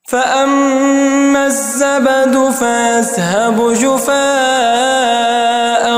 فأما الزبد فيذهب جفاء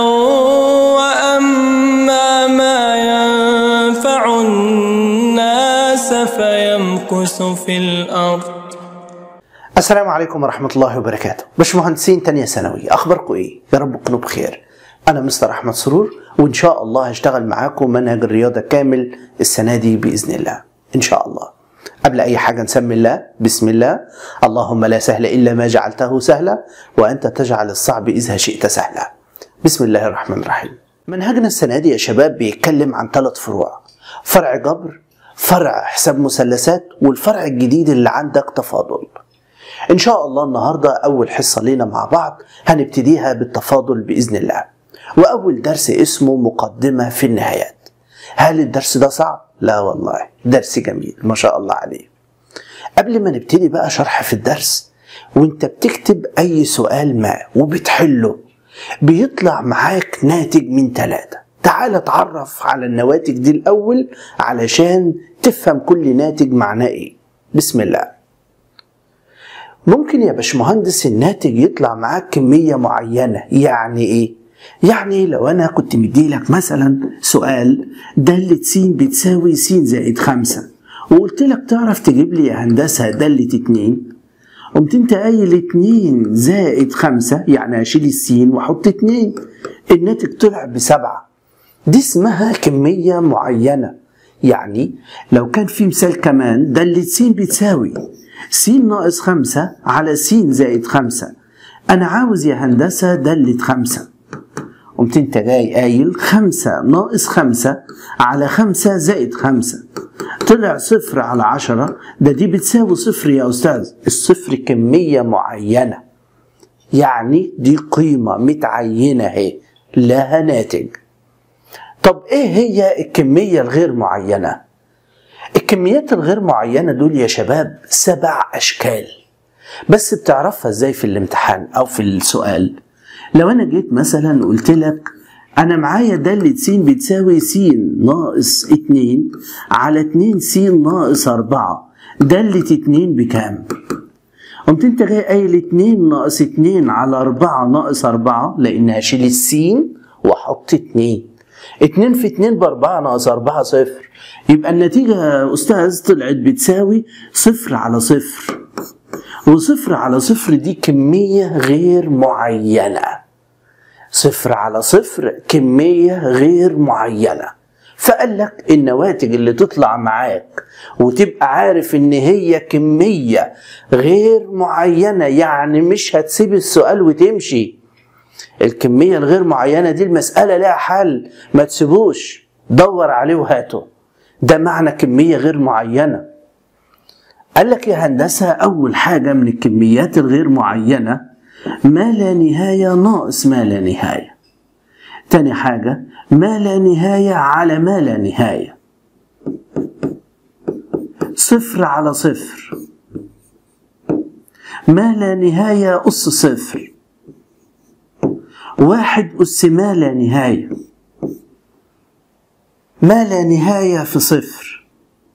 وأما ما ينفع الناس فيمكث في الأرض السلام عليكم ورحمة الله وبركاته باشمهندسين تانية ثانوي أخباركم إيه؟ يا رب تكونوا بخير أنا مستر أحمد سرور وإن شاء الله هشتغل معاكم منهج الرياضة كامل السنة دي بإذن الله إن شاء الله قبل أي حاجة نسمي الله بسم الله اللهم لا سهل إلا ما جعلته سهلا وأنت تجعل الصعب إذا شئت سهلا بسم الله الرحمن الرحيم منهجنا السنة دي يا شباب بيتكلم عن ثلاث فروع فرع جبر فرع حساب مثلثات والفرع الجديد اللي عندك تفاضل إن شاء الله النهاردة أول حصة لينا مع بعض هنبتديها بالتفاضل بإذن الله وأول درس اسمه مقدمة في النهايات هل الدرس ده صعب؟ لا والله درس جميل ما شاء الله عليه قبل ما نبتدي بقى شرح في الدرس وانت بتكتب أي سؤال ما وبتحله بيطلع معاك ناتج من ثلاثة تعال اتعرف على النواتج دي الأول علشان تفهم كل ناتج معناه ايه بسم الله ممكن يا باشمهندس الناتج يطلع معاك كمية معينة يعني ايه؟ يعني لو انا كنت مديلك مثلا سؤال دالة س بتساوي س زائد خمسة وقلت لك تعرف تجيب لي يا هندسة دالة اتنين قمت انت قايل اتنين زائد خمسة يعني اشيل السين واحط اتنين الناتج طلع بسبعة دي اسمها كمية معينة يعني لو كان في مثال كمان دالة س بتساوي س ناقص خمسة على س زائد خمسة أنا عاوز يا هندسة دالة خمسة قمت انت جاي قايل خمسة ناقص خمسة على خمسة زائد خمسة طلع صفر على عشرة ده دي بتساوي صفر يا أستاذ الصفر كمية معينة يعني دي قيمة متعينة اهي لها ناتج طب ايه هي الكمية الغير معينة؟ الكميات الغير معينة دول يا شباب سبع أشكال بس بتعرفها ازاي في الامتحان أو في السؤال لو أنا جيت مثلا قلت لك أنا معايا دالة س بتساوي س ناقص اتنين على اتنين س ناقص أربعة دالة اتنين بكام؟ قمت انت جاي قايل اتنين ناقص اتنين على أربعة ناقص أربعة لأن هشيل السين وأحط اتنين اتنين في اتنين بأربعة ناقص أربعة صفر يبقى النتيجة يا أستاذ طلعت بتساوي صفر على صفر وصفر على صفر دي كمية غير معينة صفر على صفر كمية غير معينة فقال لك النواتج اللي تطلع معاك وتبقى عارف ان هي كمية غير معينة يعني مش هتسيب السؤال وتمشي الكمية الغير معينة دي المسألة لها حل ما تسيبوش دور عليه وهاته ده معنى كمية غير معينة قال لك يا هندسة أول حاجة من الكميات الغير معينة ما لا نهاية ناقص ما لا نهاية تاني حاجة ما لا نهاية على ما لا نهاية صفر على صفر ما لا نهاية أس صفر واحد أس ما لا نهاية ما لا نهاية في صفر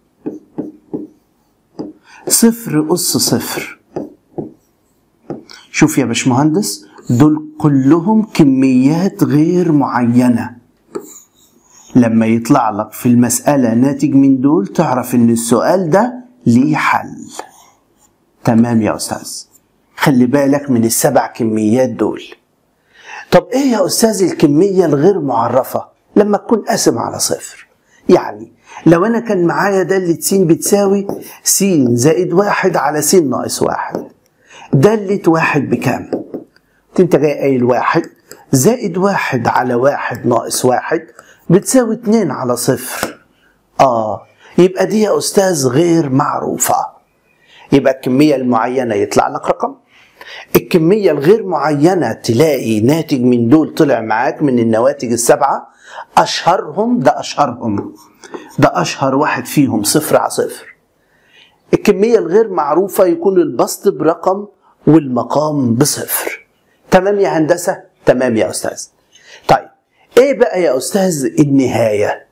صفر أس صفر شوف يا باشمهندس دول كلهم كميات غير معينة لما يطلع لك في المسألة ناتج من دول تعرف ان السؤال ده ليه حل تمام يا أستاذ خلي بالك من السبع كميات دول طب ايه يا أستاذ الكمية الغير معرفة لما تكون قاسم على صفر يعني لو انا كان معايا دالة س بتساوي س زائد واحد على س ناقص واحد دالة واحد بكام؟ انت جاي قايل واحد زائد واحد على واحد ناقص واحد بتساوي اتنين على صفر اه يبقى دي يا استاذ غير معروفة يبقى الكمية المعينة يطلع لك رقم الكمية الغير معينة تلاقي ناتج من دول طلع معاك من النواتج السبعة أشهرهم ده أشهرهم ده أشهر واحد فيهم صفر على صفر الكمية الغير معروفة يكون البسط برقم والمقام بصفر تمام يا هندسة تمام يا أستاذ طيب إيه بقى يا أستاذ النهاية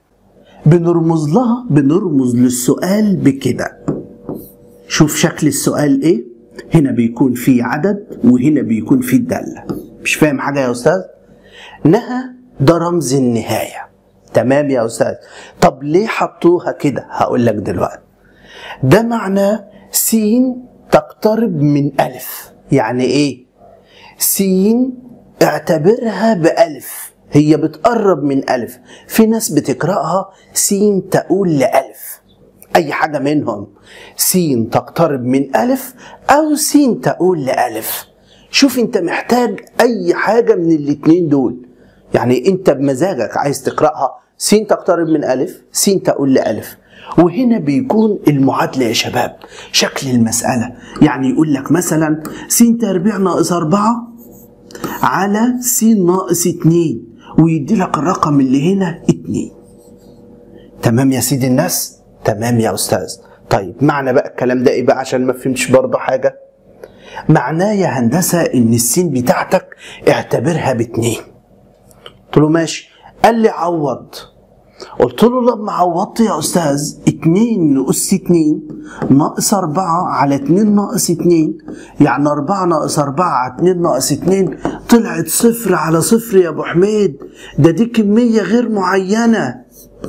بنرمز لها بنرمز للسؤال بكده شوف شكل السؤال إيه هنا بيكون في عدد وهنا بيكون في الدالة مش فاهم حاجة يا أستاذ نهى ده رمز النهاية تمام يا أستاذ طب ليه حطوها كده هقول لك دلوقتي ده معناه س تقترب من ألف يعني إيه س اعتبرها بألف هي بتقرب من ألف في ناس بتقرأها س تقول لألف أي حاجة منهم س تقترب من ألف أو س تقول لألف شوف أنت محتاج أي حاجة من الاتنين دول يعني أنت بمزاجك عايز تقرأها س تقترب من ألف س تقول لألف وهنا بيكون المعادلة يا شباب شكل المسألة يعني يقول لك مثلا س تربيع ناقص أربعة على س ناقص اتنين ويدي لك الرقم اللي هنا اتنين تمام يا سيدي الناس تمام يا أستاذ طيب معنى بقى الكلام ده ايه بقى عشان ما فهمتش برضه حاجة معناه يا هندسة ان السين بتاعتك اعتبرها باتنين قلت له ماشي قال لي عوض قلت له لما عوضت يا استاذ اتنين اس اتنين ناقص اربعة على اتنين ناقص اتنين يعني اربعة ناقص اربعة على اتنين ناقص اتنين طلعت صفر على صفر يا ابو حميد ده دي كمية غير معينة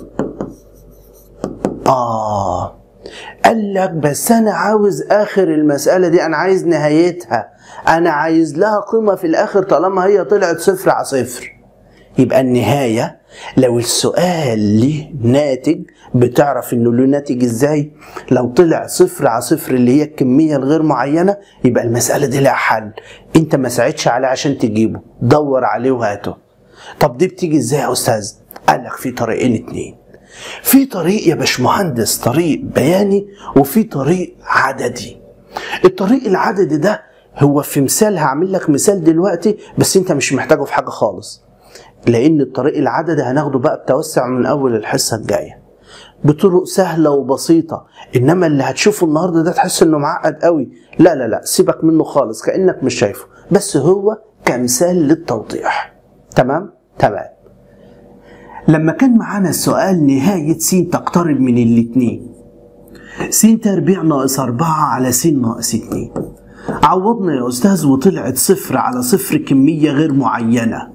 اه قال لك بس انا عاوز اخر المسألة دي انا عايز نهايتها انا عايز لها قيمة في الاخر طالما هي طلعت صفر على صفر يبقى النهاية لو السؤال ليه ناتج بتعرف انه له ناتج ازاي لو طلع صفر على صفر اللي هي الكمية الغير معينة يبقى المسألة دي لها حل انت ما ساعدش عليه عشان تجيبه دور عليه وهاته طب دي بتيجي ازاي يا استاذ قال لك في طريقين اتنين في طريق يا باشمهندس طريق بياني وفي طريق عددي الطريق العددي ده هو في مثال هعمل لك مثال دلوقتي بس انت مش محتاجه في حاجه خالص لان الطريق العددي هناخده بقى بتوسع من اول الحصه الجايه بطرق سهله وبسيطه انما اللي هتشوفه النهارده ده تحس انه معقد قوي لا لا لا سيبك منه خالص كانك مش شايفه بس هو كمثال للتوضيح تمام تمام لما كان معانا السؤال نهاية س تقترب من الاتنين س تربيع ناقص أربعة على س ناقص اتنين عوضنا يا أستاذ وطلعت صفر على صفر كمية غير معينة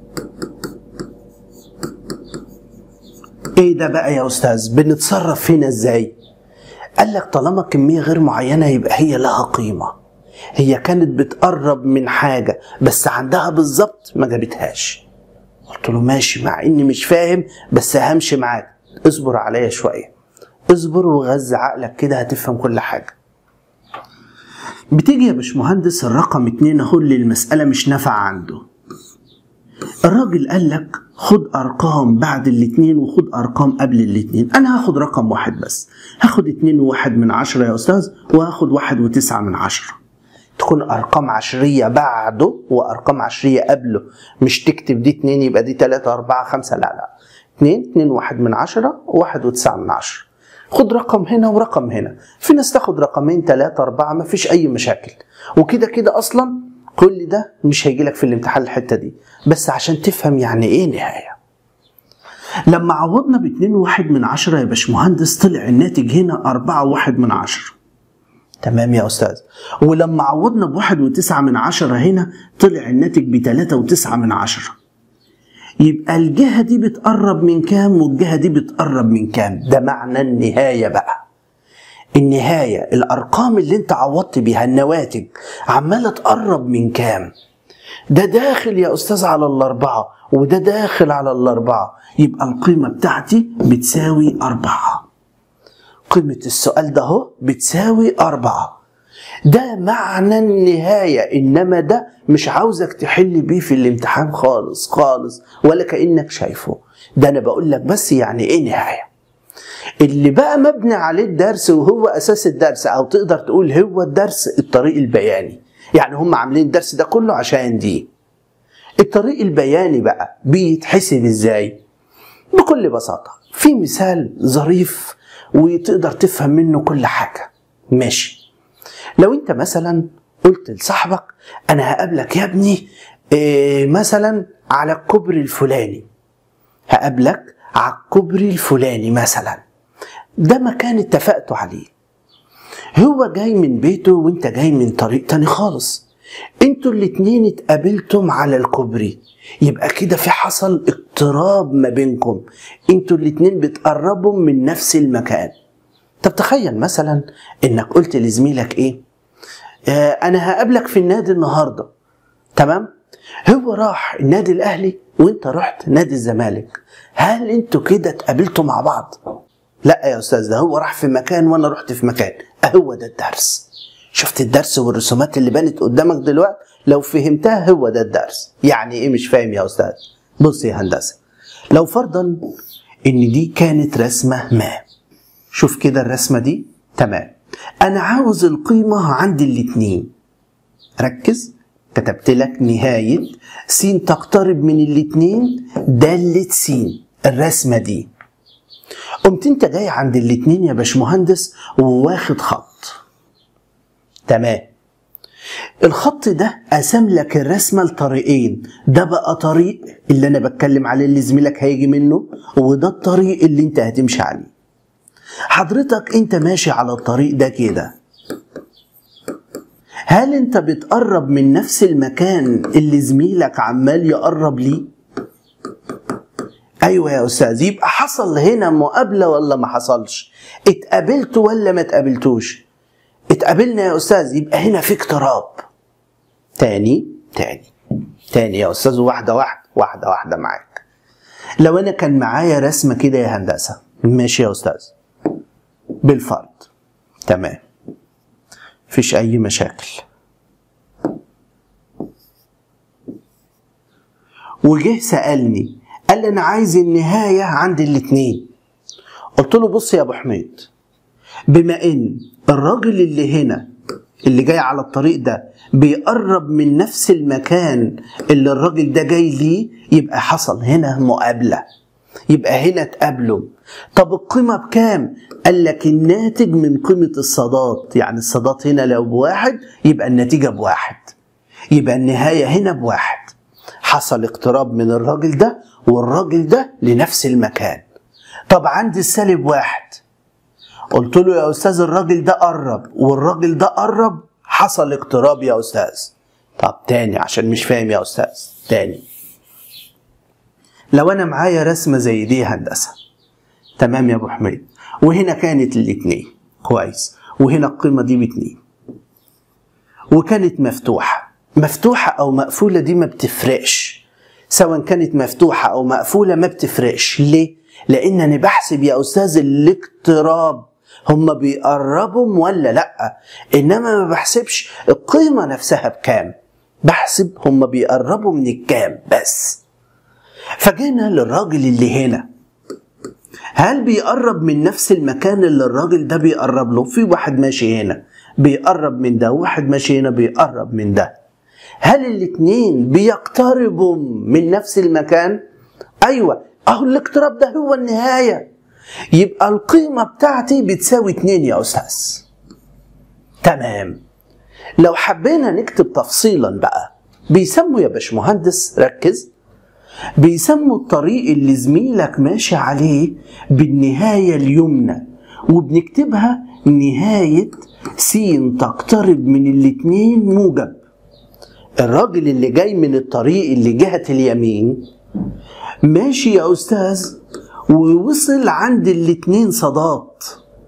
ايه ده بقى يا أستاذ بنتصرف هنا ازاي قال لك طالما كمية غير معينة يبقى هي لها قيمة هي كانت بتقرب من حاجة بس عندها بالظبط ما جابتهاش قلت له ماشي مع اني مش فاهم بس همشي معاك اصبر عليا شويه اصبر وغذي عقلك كده هتفهم كل حاجه بتيجي يا باشمهندس الرقم اتنين اهو اللي المسألة مش نافعة عنده الراجل قال لك خد ارقام بعد الاتنين وخد ارقام قبل الاتنين انا هاخد رقم واحد بس هاخد اتنين وواحد من عشرة يا استاذ وهاخد واحد وتسعة من عشرة تكون ارقام عشريه بعده وارقام عشريه قبله مش تكتب دي اتنين يبقى دي تلاته اربعه خمسه لا لا اتنين اتنين واحد من عشره وواحد وتسعه من عشره خد رقم هنا ورقم هنا في ناس تاخد رقمين تلاته اربعه ما فيش اي مشاكل وكده كده اصلا كل ده مش هيجي لك في الامتحان الحته دي بس عشان تفهم يعني ايه نهايه لما عوضنا باتنين واحد من عشرة يا باشمهندس طلع الناتج هنا أربعة واحد من عشرة تمام يا أستاذ ولما عوضنا بواحد وتسعة من عشرة هنا طلع الناتج بتلاتة وتسعة من عشرة يبقى الجهة دي بتقرب من كام والجهة دي بتقرب من كام ده معنى النهاية بقى النهاية الأرقام اللي انت عوضت بيها النواتج عمالة تقرب من كام ده داخل يا أستاذ على الأربعة وده داخل على الأربعة يبقى القيمة بتاعتي بتساوي أربعة قيمة السؤال ده اهو بتساوي أربعة ده معنى النهاية إنما ده مش عاوزك تحل بيه في الامتحان خالص خالص ولا كأنك شايفه ده أنا بقول لك بس يعني إيه نهاية اللي بقى مبني عليه الدرس وهو أساس الدرس أو تقدر تقول هو الدرس الطريق البياني يعني هم عاملين الدرس ده كله عشان دي الطريق البياني بقى بيتحسب ازاي بكل بساطة في مثال ظريف وتقدر تفهم منه كل حاجة ماشي لو انت مثلا قلت لصاحبك انا هقابلك يا ابني إيه مثلا على الكوبري الفلاني هقابلك على الكوبري الفلاني مثلا ده مكان اتفقتوا عليه هو جاي من بيته وانت جاي من طريق تاني خالص انتوا الاتنين اتقابلتم على الكوبري يبقى كده في حصل اقتراب ما بينكم انتوا الاتنين بتقربوا من نفس المكان طب تخيل مثلا انك قلت لزميلك ايه آه انا هقابلك في النادي النهارده تمام هو راح النادي الاهلي وانت رحت نادي الزمالك هل انتوا كده اتقابلتوا مع بعض لا يا استاذ ده هو راح في مكان وانا رحت في مكان هو ده الدرس شفت الدرس والرسومات اللي بانت قدامك دلوقتي لو فهمتها هو ده الدرس يعني ايه مش فاهم يا استاذ بص يا هندسه لو فرضا ان دي كانت رسمه ما شوف كده الرسمه دي تمام انا عاوز القيمه عند الاتنين ركز كتبت لك نهايه س تقترب من الاتنين داله س الرسمه دي قمت انت جاي عند الاتنين يا باشمهندس وواخد خط تمام الخط ده قسم لك الرسمه لطريقين ده بقى طريق اللي انا بتكلم عليه اللي زميلك هيجي منه وده الطريق اللي انت هتمشي عليه حضرتك انت ماشي على الطريق ده كده هل انت بتقرب من نفس المكان اللي زميلك عمال يقرب ليه ايوه يا استاذ يبقى حصل هنا مقابله ولا ما حصلش اتقابلتوا ولا ما اتقابلتوش اتقابلنا يا استاذ يبقى هنا في اقتراب تاني تاني تاني يا استاذ واحده واحده واحده واحده معاك لو انا كان معايا رسمه كده يا هندسه ماشي يا استاذ بالفرض تمام مفيش اي مشاكل وجه سالني قال لي انا عايز النهايه عند الاتنين قلت له بص يا ابو حميد بما ان الراجل اللي هنا اللي جاي على الطريق ده بيقرب من نفس المكان اللي الراجل ده جاي ليه يبقى حصل هنا مقابلة يبقى هنا اتقابلوا طب القيمة بكام؟ قال لك الناتج من قيمة الصادات يعني الصادات هنا لو بواحد يبقى النتيجة بواحد يبقى النهاية هنا بواحد حصل اقتراب من الراجل ده والراجل ده لنفس المكان طب عندي السالب واحد قلت له يا استاذ الراجل ده قرب والراجل ده قرب حصل اقتراب يا استاذ طب تاني عشان مش فاهم يا استاذ تاني لو انا معايا رسمه زي دي هندسه تمام يا ابو حميد وهنا كانت الاتنين كويس وهنا القيمه دي باتنين وكانت مفتوحه مفتوحه او مقفوله دي ما بتفرقش سواء كانت مفتوحه او مقفوله ما بتفرقش ليه لان انا بحسب يا استاذ الاقتراب هم بيقربوا ولا لا انما ما بحسبش القيمه نفسها بكام بحسب هم بيقربوا من الكام بس فجينا للراجل اللي هنا هل بيقرب من نفس المكان اللي الراجل ده بيقرب له في واحد ماشي هنا بيقرب من ده وواحد ماشي هنا بيقرب من ده هل الاتنين بيقتربوا من نفس المكان ايوه اهو الاقتراب ده هو النهايه يبقى القيمه بتاعتي بتساوي اتنين يا استاذ تمام لو حبينا نكتب تفصيلا بقى بيسموا يا باشمهندس ركز بيسموا الطريق اللي زميلك ماشي عليه بالنهايه اليمنى وبنكتبها نهايه س تقترب من الاتنين موجب الراجل اللي جاي من الطريق اللي جهه اليمين ماشي يا استاذ ووصل عند الاتنين صادات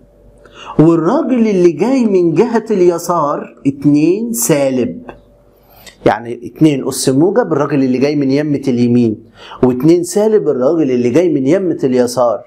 والراجل اللي جاي من جهة اليسار اتنين سالب يعني اتنين أس موجب الراجل اللي جاي من يمة اليمين واتنين سالب الراجل اللي جاي من يمة اليسار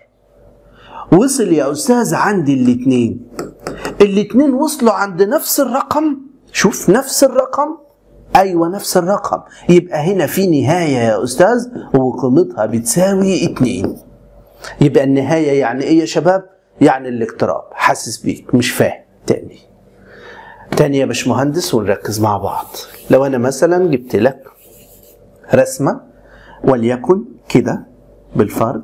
وصل يا أستاذ عند الاتنين الاتنين وصلوا عند نفس الرقم شوف نفس الرقم ايوه نفس الرقم يبقى هنا في نهايه يا استاذ وقيمتها بتساوي اتنين يبقى النهايه يعني ايه يا شباب يعني الاقتراب حاسس بيك مش فاهم تاني تاني يا باشمهندس ونركز مع بعض لو انا مثلا جبت لك رسمه وليكن كده بالفرد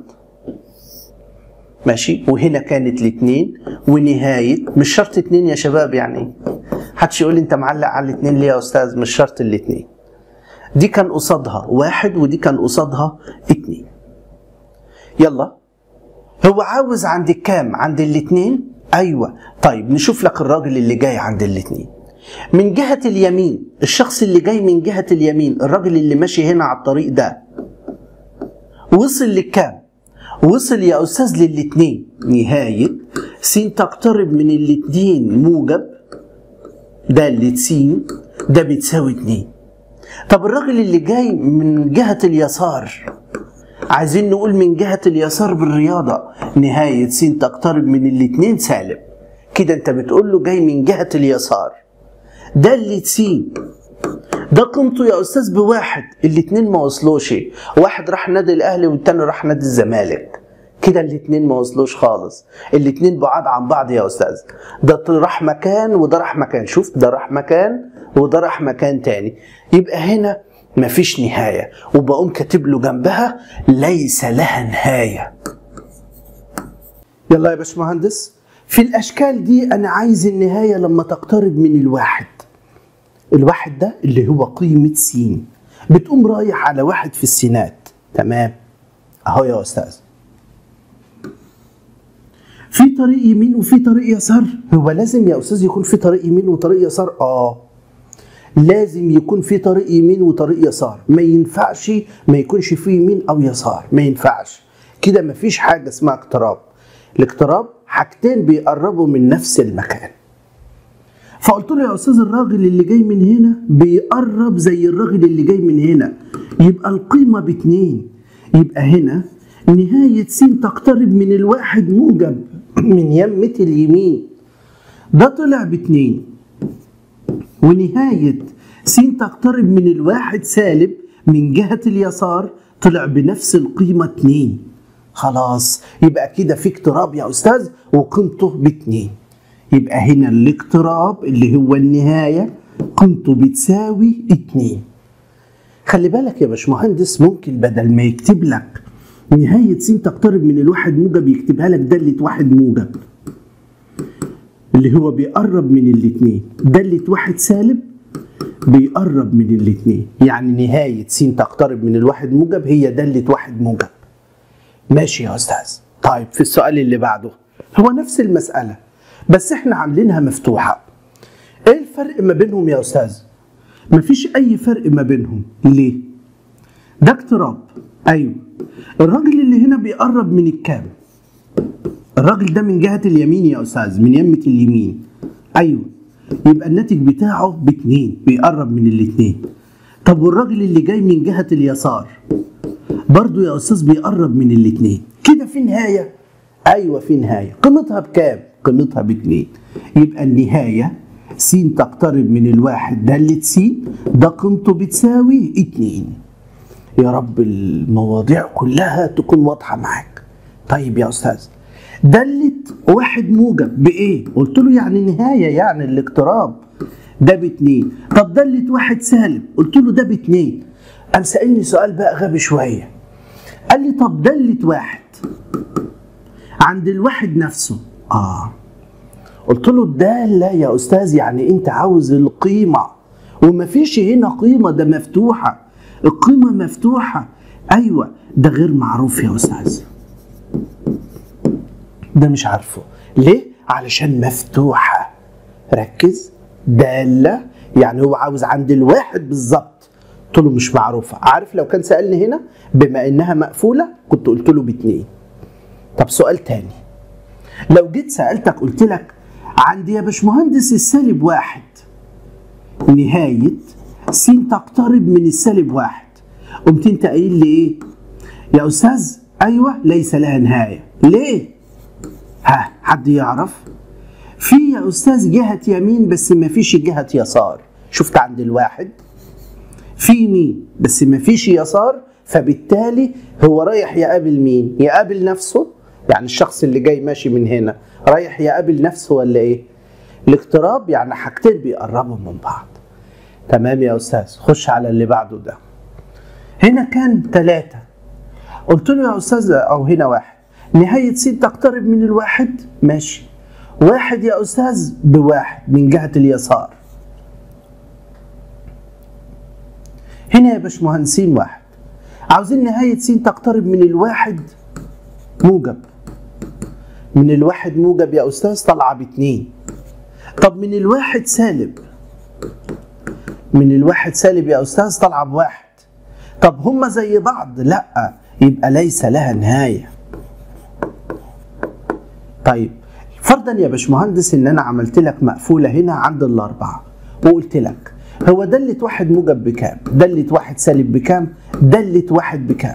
ماشي وهنا كانت الاتنين ونهايه مش شرط اتنين يا شباب يعني محدش يقول لي انت معلق على الاثنين ليه يا استاذ مش شرط الاثنين دي كان قصادها واحد ودي كان قصادها اتنين يلا هو عاوز عند الكام عند الاثنين ايوه طيب نشوف لك الراجل اللي جاي عند الاتنين من جهة اليمين الشخص اللي جاي من جهة اليمين الراجل اللي ماشي هنا على الطريق ده وصل لكام وصل يا استاذ للاتنين نهاية س تقترب من الاتنين موجب دالة س ده بتساوي اتنين طب الراجل اللي جاي من جهة اليسار عايزين نقول من جهة اليسار بالرياضة نهاية س تقترب من الاتنين سالب كده انت بتقول له جاي من جهة اليسار دالة س ده قيمته يا استاذ بواحد الاتنين ما وصلوش واحد راح نادي الاهلي والتاني راح نادي الزمالك كده الاتنين ما وصلوش خالص الاتنين بعاد عن بعض يا استاذ ده راح مكان وده راح مكان شوف ده راح مكان وده راح مكان تاني يبقى هنا مفيش نهاية وبقوم كاتب له جنبها ليس لها نهاية يلا يا باشمهندس في الأشكال دي أنا عايز النهاية لما تقترب من الواحد الواحد ده اللي هو قيمة س بتقوم رايح على واحد في السينات تمام أهو يا أستاذ في طريق يمين وفي طريق يسار هو لازم يا أستاذ يكون في طريق يمين وطريق يسار آه لازم يكون في طريق يمين وطريق يسار ما ينفعش ما يكونش في يمين او يسار ما ينفعش كده ما فيش حاجه اسمها اقتراب الاقتراب حاجتين بيقربوا من نفس المكان فقلت له يا استاذ الراجل اللي جاي من هنا بيقرب زي الراجل اللي جاي من هنا يبقى القيمه باتنين يبقى هنا نهايه س تقترب من الواحد موجب من يمه اليمين ده طلع باتنين ونهاية س تقترب من الواحد سالب من جهة اليسار طلع بنفس القيمة 2 خلاص يبقى كده في اقتراب يا أستاذ وقيمته باتنين يبقى هنا الاقتراب اللي هو النهاية قيمته بتساوي اتنين خلي بالك يا باشمهندس ممكن بدل ما يكتب لك نهاية س تقترب من الواحد موجب يكتبها لك دالة واحد موجب اللي هو بيقرب من الاتنين دالة واحد سالب بيقرب من الاتنين يعني نهاية س تقترب من الواحد موجب هي دالة واحد موجب ماشي يا أستاذ طيب في السؤال اللي بعده هو نفس المسألة بس احنا عاملينها مفتوحة ايه الفرق ما بينهم يا أستاذ مفيش أي فرق ما بينهم ليه ده اقتراب أيوه الراجل اللي هنا بيقرب من الكام الراجل ده من جهة اليمين يا أستاذ من يمة اليمين أيوه يبقى الناتج بتاعه باتنين بيقرب من الاتنين طب والراجل اللي جاي من جهة اليسار برضو يا أستاذ بيقرب من الاتنين كده في نهاية أيوه في نهاية قيمتها بكام؟ قيمتها باتنين يبقى النهاية س تقترب من الواحد دالة س ده قيمته بتساوي اتنين يا رب المواضيع كلها تكون واضحة معاك طيب يا أستاذ دلت واحد موجب بايه قلت له يعني نهايه يعني الاقتراب ده باتنين طب دلت واحد سالب قلت له ده باتنين قام سالني سؤال بقى غبي شويه قال لي طب دلت واحد عند الواحد نفسه اه قلت له الداله يا استاذ يعني انت عاوز القيمه ومفيش هنا قيمه ده مفتوحه القيمه مفتوحه ايوه ده غير معروف يا استاذ ده مش عارفه ليه علشان مفتوحة ركز دالة يعني هو عاوز عند الواحد بالظبط قلت له مش معروفة عارف لو كان سألني هنا بما انها مقفولة كنت قلت له باتنين طب سؤال تاني لو جيت سألتك قلت لك عندي يا باشمهندس السالب واحد نهاية س تقترب من السالب واحد قمت انت قايل لي ايه يا استاذ ايوه ليس لها نهايه ليه ها حد يعرف في يا استاذ جهه يمين بس ما فيش جهه يسار شفت عند الواحد في يمين بس ما فيش يسار فبالتالي هو رايح يقابل مين يقابل نفسه يعني الشخص اللي جاي ماشي من هنا رايح يقابل نفسه ولا ايه الاقتراب يعني حاجتين بيقربوا من بعض تمام يا استاذ خش على اللي بعده ده هنا كان ثلاثة قلت له يا استاذ او هنا واحد نهاية س تقترب من الواحد ماشي واحد يا أستاذ بواحد من جهة اليسار هنا يا باشمهندسين واحد عاوزين نهاية س تقترب من الواحد موجب من الواحد موجب يا أستاذ طالعة باتنين طب من الواحد سالب من الواحد سالب يا أستاذ طالعة بواحد طب هما زي بعض لا يبقى ليس لها نهاية طيب فرضا يا باشمهندس ان انا عملت لك مقفولة هنا عند الاربعة وقلت لك هو دالة واحد موجب بكام دالة واحد سالب بكام دالة واحد بكام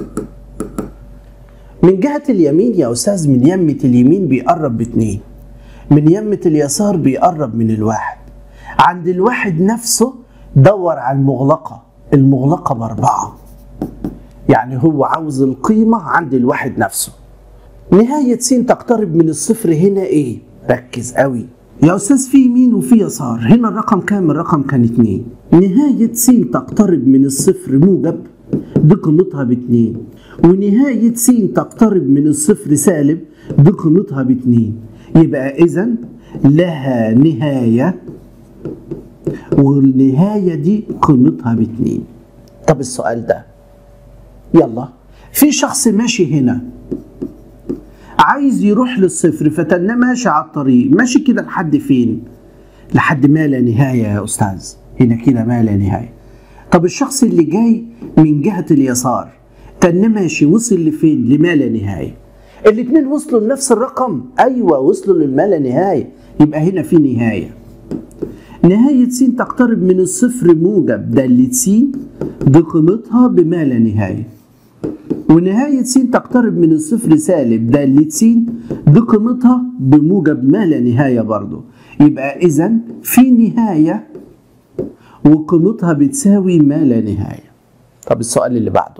من جهة اليمين يا أستاذ من يمة اليمين بيقرب باتنين من يمة اليسار بيقرب من الواحد عند الواحد نفسه دور على المغلقة المغلقة بأربعة يعني هو عاوز القيمة عند الواحد نفسه نهاية س تقترب من الصفر هنا ايه؟ ركز قوي يا أستاذ في يمين وفي يسار هنا الرقم كام؟ الرقم كان اتنين نهاية س تقترب من الصفر موجب دي قيمتها باتنين ونهاية س تقترب من الصفر سالب دي قيمتها باتنين يبقى إذا لها نهاية والنهاية دي قيمتها باتنين طب السؤال ده يلا في شخص ماشي هنا عايز يروح للصفر فتناه ماشي على الطريق ماشي كده لحد فين لحد ما لا نهاية يا أستاذ هنا كده ما لا نهاية طب الشخص اللي جاي من جهة اليسار تناه ماشي وصل لفين لما لا نهاية الاتنين وصلوا لنفس الرقم أيوة وصلوا للما لا نهاية يبقى هنا في نهاية نهاية س تقترب من الصفر موجب دالة س دي قيمتها بما لا نهاية ونهاية س تقترب من الصفر سالب دالة س دي قيمتها بموجب ما لا نهاية برضه يبقى إذا في نهاية وقيمتها بتساوي ما لا نهاية طب السؤال اللي بعده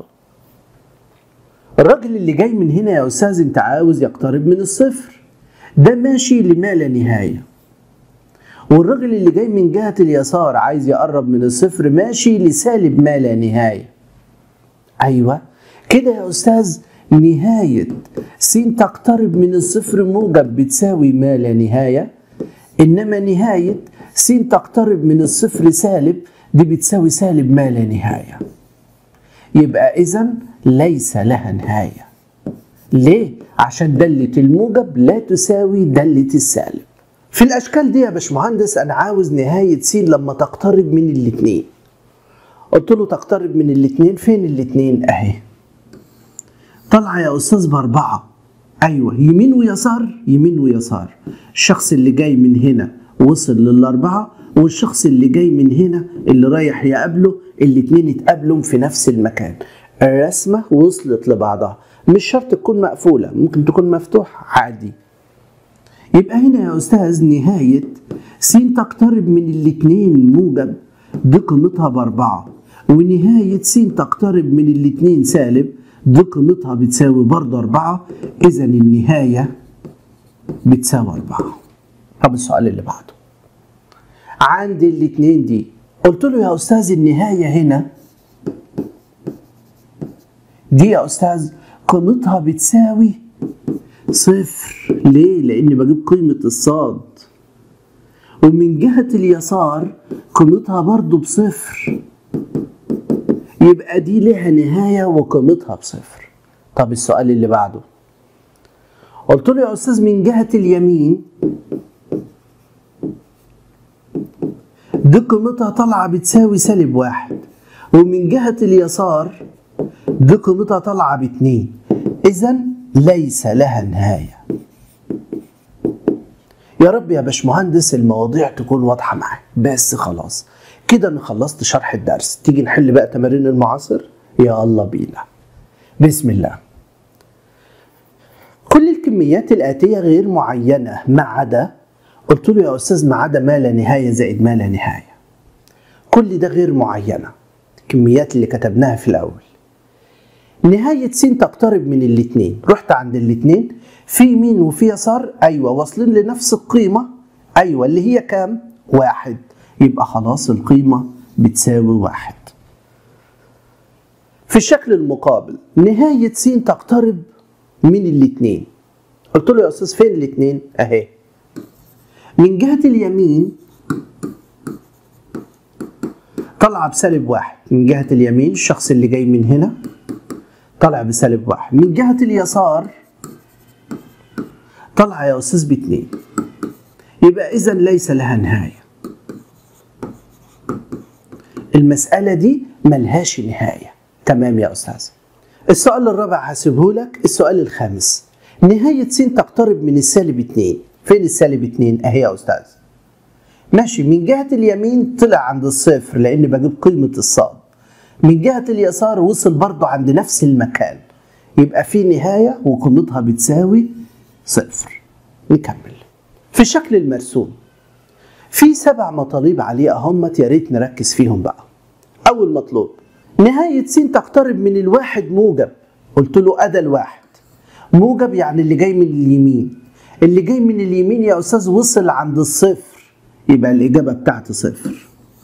الراجل اللي جاي من هنا يا أستاذ أنت عاوز يقترب من الصفر ده ماشي لما لا نهاية والراجل اللي جاي من جهة اليسار عايز يقرب من الصفر ماشي لسالب ما لا نهاية أيوة كده يا أستاذ نهاية س تقترب من الصفر موجب بتساوي ما لا نهاية إنما نهاية س تقترب من الصفر سالب دي بتساوي سالب ما لا نهاية يبقى إذا ليس لها نهاية ليه؟ عشان دالة الموجب لا تساوي دالة السالب في الأشكال دي يا باشمهندس أنا عاوز نهاية س لما تقترب من الاتنين قلت له تقترب من الاتنين فين الاتنين أهي طالعة يا أستاذ بأربعة أيوة يمين ويسار يمين ويسار الشخص اللي جاي من هنا وصل للأربعة والشخص اللي جاي من هنا اللي رايح يقابله الاتنين اتقابلوا في نفس المكان الرسمة وصلت لبعضها مش شرط تكون مقفولة ممكن تكون مفتوحة عادي يبقى هنا يا أستاذ نهاية س تقترب من الاتنين موجب دي قيمتها بأربعة ونهاية س تقترب من الاتنين سالب دي قيمتها بتساوي برضه أربعة إذا النهاية بتساوي أربعة طب السؤال اللي بعده عند الاتنين دي قلت له يا أستاذ النهاية هنا دي يا أستاذ قيمتها بتساوي صفر ليه؟ لأني بجيب قيمة الصاد ومن جهة اليسار قيمتها برضو بصفر يبقى دي لها نهاية وقيمتها بصفر طب السؤال اللي بعده قلت له يا أستاذ من جهة اليمين دي قيمتها طالعة بتساوي سالب واحد ومن جهة اليسار دي قيمتها طالعة باتنين إذا ليس لها نهاية يا رب يا باشمهندس المواضيع تكون واضحة معاك بس خلاص كده أنا خلصت شرح الدرس تيجي نحل بقى تمارين المعاصر يا الله بينا بسم الله كل الكميات الآتية غير معينة ما عدا قلت له يا أستاذ ما عدا ما لا نهاية زائد ما لا نهاية كل ده غير معينة الكميات اللي كتبناها في الأول نهاية س تقترب من الاتنين رحت عند الاتنين في يمين وفي يسار أيوة واصلين لنفس القيمة أيوة اللي هي كام واحد يبقى خلاص القيمة بتساوي واحد في الشكل المقابل نهاية س تقترب من الاتنين قلت له يا أستاذ فين الاتنين أهي من جهة اليمين طلع بسالب واحد من جهة اليمين الشخص اللي جاي من هنا طلع بسالب واحد من جهة اليسار طالعة يا أستاذ باتنين يبقى إذا ليس لها نهاية المسألة دي ملهاش نهاية تمام يا أستاذ السؤال الرابع هسيبه لك السؤال الخامس نهاية س تقترب من السالب 2 فين السالب 2 اهي يا أستاذ ماشي من جهة اليمين طلع عند الصفر لأن بجيب قيمة الصاد من جهة اليسار وصل برضه عند نفس المكان يبقى في نهاية وقيمتها بتساوي صفر نكمل في الشكل المرسوم في سبع مطالب عليه اهمت يا ريت نركز فيهم بقى اول مطلوب نهاية س تقترب من الواحد موجب قلت له أدا الواحد موجب يعني اللي جاي من اليمين اللي جاي من اليمين يا أستاذ وصل عند الصفر يبقى الإجابة بتاعتي صفر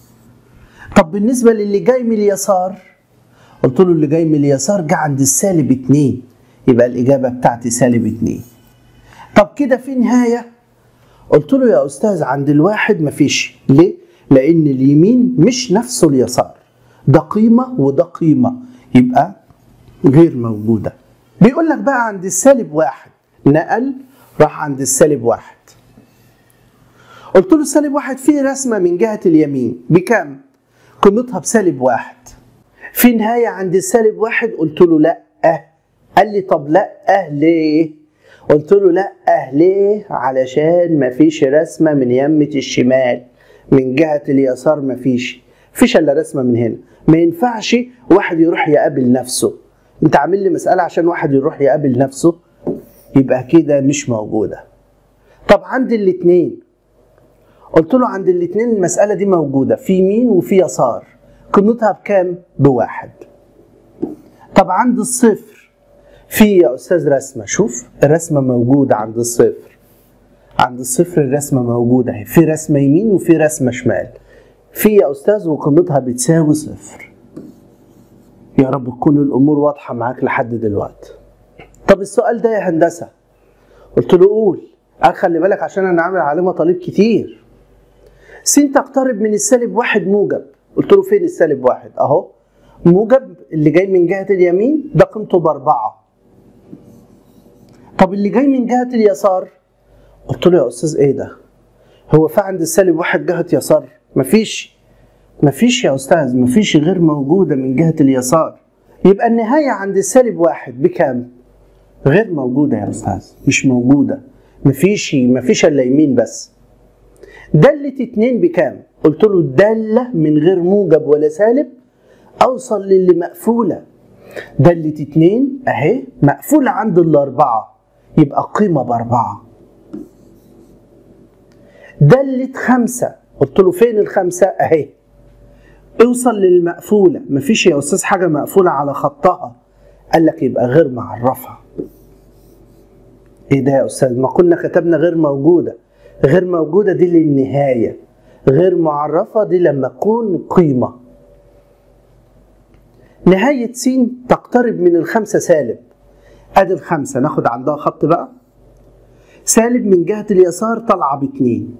طب بالنسبة للي جاي من اليسار قلت له اللي جاي من اليسار جه عند السالب اتنين يبقى الإجابة بتاعتي سالب اتنين طب كده في نهاية قلت له يا أستاذ عند الواحد مفيش ليه؟ لأن اليمين مش نفسه اليسار ده قيمة وده قيمة يبقى غير موجودة بيقول لك بقى عند السالب واحد نقل راح عند السالب واحد قلت له السالب واحد فيه رسمة من جهة اليمين بكام؟ قيمتها بسالب واحد في نهاية عند السالب واحد قلت له لا قال لي طب لا ليه؟ قلت له لا ليه؟ علشان مفيش رسمة من يمة الشمال من جهة اليسار مفيش فيش الا رسمة من هنا ما ينفعش واحد يروح يقابل نفسه انت عامل لي مسألة عشان واحد يروح يقابل نفسه يبقى كده مش موجودة طب عند الاتنين قلت له عند الاتنين المسألة دي موجودة في يمين وفي يسار قيمتها بكام؟ بواحد طب عند الصفر في يا أستاذ رسمة شوف الرسمة موجودة عند الصفر عند الصفر الرسمة موجودة اهي في رسمة يمين وفي رسمة شمال في يا أستاذ وقيمتها بتساوي صفر يا رب تكون الأمور واضحة معاك لحد دلوقتي طب السؤال ده يا هندسة قلت له قول قال خلي بالك عشان أنا عامل عليه مطالب كتير س تقترب من السالب واحد موجب قلت له فين السالب واحد أهو موجب اللي جاي من جهة اليمين ده قيمته بأربعة طب اللي جاي من جهة اليسار قلت له يا أستاذ إيه ده؟ هو في عند السالب واحد جهة يسار؟ مفيش مفيش يا أستاذ مفيش غير موجودة من جهة اليسار يبقى النهاية عند السالب واحد بكام؟ غير موجودة يا أستاذ مش موجودة مفيش مفيش إلا يمين بس دالة اتنين بكام؟ قلت له الدالة من غير موجب ولا سالب أوصل للي مقفولة دالة اتنين أهي مقفولة عند الأربعة يبقى قيمة بأربعة دالة خمسة قلت له فين الخمسة أهي اوصل للمقفولة مفيش يا أستاذ حاجة مقفولة على خطها قال لك يبقى غير معرفة ايه ده يا أستاذ ما كنا كتبنا غير موجودة غير موجودة دي للنهاية غير معرفة دي لما تكون قيمة نهاية س تقترب من الخمسة سالب ادي الخمسة ناخد عندها خط بقى سالب من جهة اليسار طالعة باتنين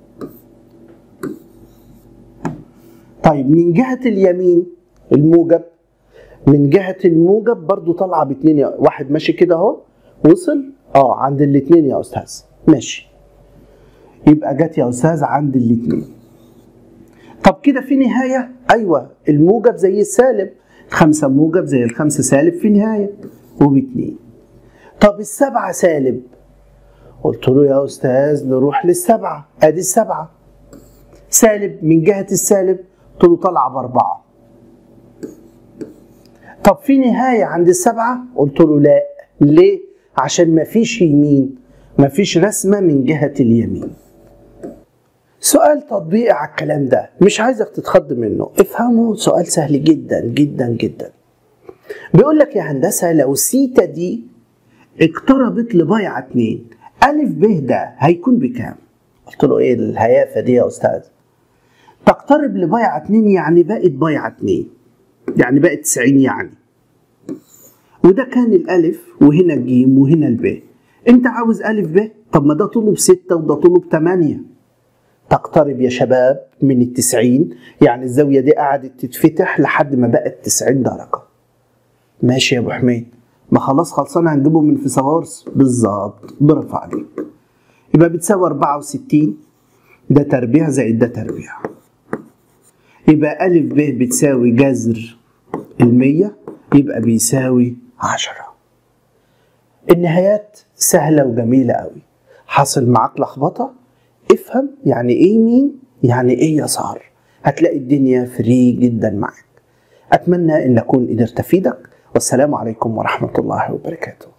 طيب من جهة اليمين الموجب من جهة الموجب برضو طالعة باتنين يا واحد ماشي كده اهو وصل اه عند الاتنين يا استاذ ماشي يبقى جت يا استاذ عند الاتنين طب كده في نهاية ايوه الموجب زي السالب خمسة موجب زي الخمسة سالب في نهاية وباتنين طب السبعة سالب قلت له يا أستاذ نروح للسبعة أدي السبعة سالب من جهة السالب قلت له طالعة بأربعة طب في نهاية عند السبعة قلت له لا ليه عشان مفيش يمين مفيش رسمة من جهة اليمين سؤال تطبيقي على الكلام ده مش عايزك تتخض منه افهمه سؤال سهل جدا جدا جدا بيقول لك يا هندسة لو سيتا دي اقتربت لبايعة اتنين ألف ب ده هيكون بكام؟ قلت له ايه الهيافة دي يا أستاذ؟ تقترب لبايعة اتنين يعني بقت بايعة اتنين يعني بقت 90 يعني وده كان الألف وهنا الجيم وهنا الب أنت عاوز ألف ب طب ما ده طوله بستة وده طوله بتمانية تقترب يا شباب من التسعين يعني الزاوية دي قعدت تتفتح لحد ما بقت تسعين درجة ماشي يا أبو حميد ما خلاص خلصان هنجيبه من فيثاغورس بالظبط برافو عليك يبقى بتساوي 64 ده تربيع زائد ده تربيع يبقى ألف ب بتساوي جذر المية يبقى بيساوي عشرة النهايات سهلة وجميلة قوي حصل معاك لخبطة افهم يعني ايه يمين يعني ايه يسار هتلاقي الدنيا فري جدا معاك اتمنى ان اكون قدرت افيدك والسلام عليكم ورحمة الله وبركاته